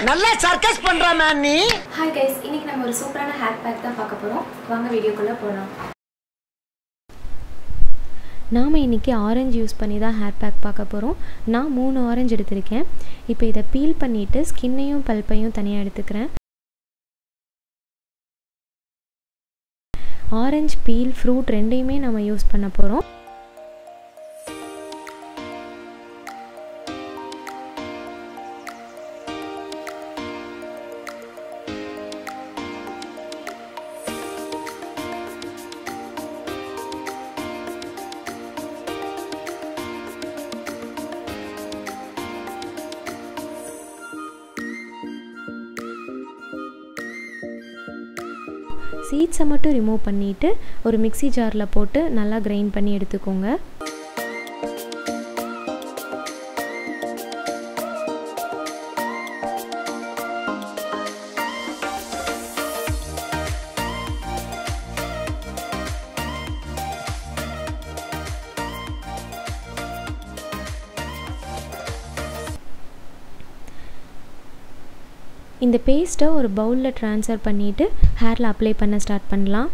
நல்லா சர்க்கஸ் பண்ற மேன் நீ ஹாய் கைஸ் இன்னைக்கு நம்ம ஒரு சூப்பரான ஹேர் பேக் தான் பார்க்க போகிறோம் வாங்க வீடியோக்குள்ளே போகலாம் நாம் இன்றைக்கி ஆரஞ்சு யூஸ் பண்ணி தான் ஹேர் பேக் பார்க்க போகிறோம் நான் மூணு ஆரஞ்சு எடுத்திருக்கேன் இப்போ இதை பீல் பண்ணிவிட்டு ஸ்கின்னையும் பல்ப்பையும் தனியாக எடுத்துக்கிறேன் ஆரஞ்சு பீல் ஃப்ரூட் ரெண்டையுமே நம்ம யூஸ் பண்ண போகிறோம் சீட்ஸை மட்டும் ரிமூவ் பண்ணிவிட்டு ஒரு மிக்ஸி ஜாரில் போட்டு நல்லா கிரைண்ட் பண்ணி எடுத்துக்கோங்க இந்த பேஸ்ட்டை ஒரு பவுலில் ட்ரான்ஸ்ஃபர் பண்ணிவிட்டு ஹேரில் அப்ளை பண்ண ஸ்டார்ட் பண்ணலாம்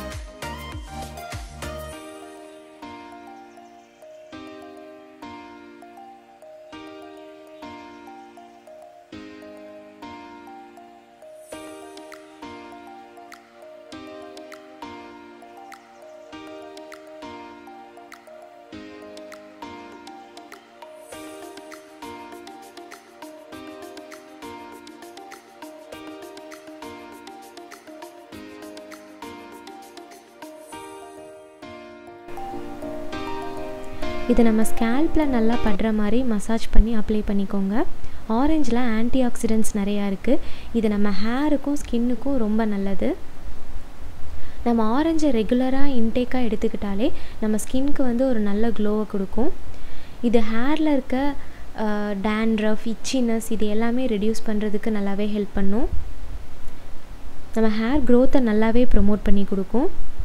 இதை நம்ம ஸ்கேல்பில் நல்லா படுற மாதிரி மசாஜ் பண்ணி அப்ளை பண்ணிக்கோங்க ஆரஞ்சில் ஆன்டி ஆக்சிடென்ட்ஸ் நிறையா இருக்குது இது நம்ம ஹேருக்கும் ஸ்கின்னுக்கும் ரொம்ப நல்லது நம்ம ஆரஞ்சை ரெகுலராக இன்டேக்காக எடுத்துக்கிட்டாலே நம்ம ஸ்கின்க்கு வந்து ஒரு நல்ல க்ளோவை கொடுக்கும் இது ஹேரில் இருக்க டேண்ட்ரஃப் இச்சினஸ் இது எல்லாமே ரெடியூஸ் பண்ணுறதுக்கு நல்லாவே ஹெல்ப் பண்ணும் நம்ம ஹேர் க்ரோத்தை நல்லாவே ப்ரொமோட் பண்ணி கொடுக்கும்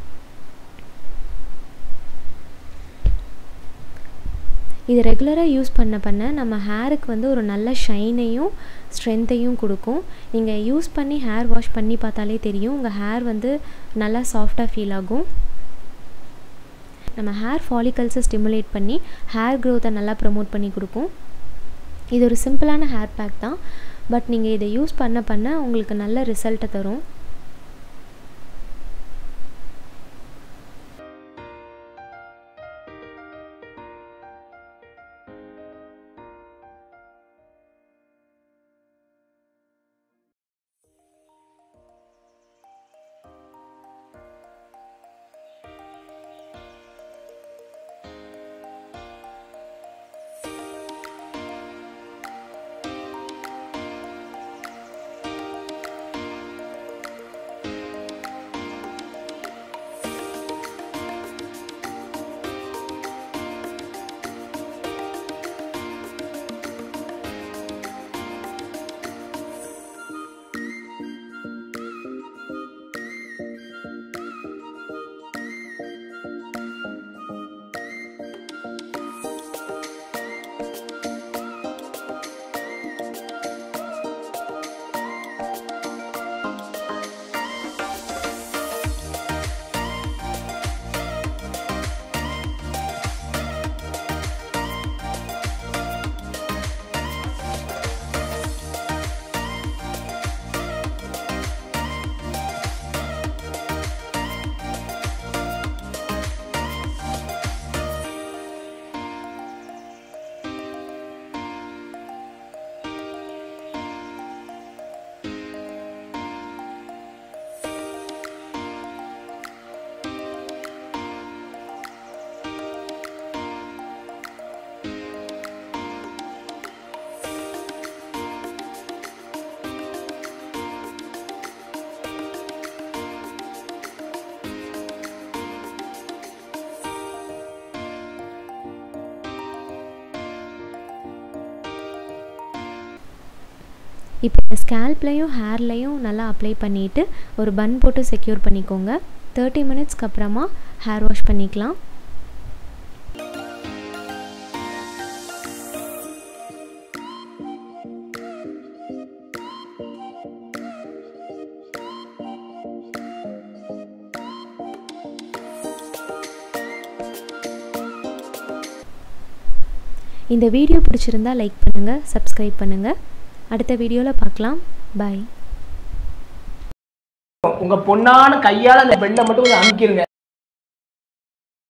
இது ரெகுலராக யூஸ் பண்ண பண்ண நம்ம ஹேருக்கு வந்து ஒரு நல்ல ஷைனையும் ஸ்ட்ரென்த்தையும் கொடுக்கும் நீங்கள் யூஸ் பண்ணி ஹேர் வாஷ் பண்ணி பார்த்தாலே தெரியும் உங்கள் ஹேர் வந்து நல்லா சாஃப்டாக ஃபீல் ஆகும் நம்ம ஹேர் ஃபாலிகல்ஸை ஸ்டிமுலேட் பண்ணி ஹேர் க்ரோத்தை நல்லா ப்ரமோட் பண்ணி கொடுக்கும் இது ஒரு சிம்பிளான ஹேர் பேக் தான் பட் நீங்கள் இதை யூஸ் பண்ண பண்ண உங்களுக்கு நல்ல ரிசல்ட்டை தரும் இப்போ ஸ்கேல்ப்லேயும் ஹேர்லேயும் நல்லா அப்ளை பண்ணிவிட்டு ஒரு பன் போட்டு செக்யூர் பண்ணிக்கோங்க தேர்ட்டி மினிட்ஸ்க்கு அப்புறமா ஹேர் வாஷ் பண்ணிக்கலாம் இந்த வீடியோ பிடிச்சிருந்தா லைக் பண்ணுங்கள் சப்ஸ்கிரைப் பண்ணுங்கள் அடுத்த வீடியோவில் பார்க்கலாம் பாய் உங்க பொண்ணான கையால அந்த பெண்ணை மட்டும் கொஞ்சம் அமுக்கிருங்க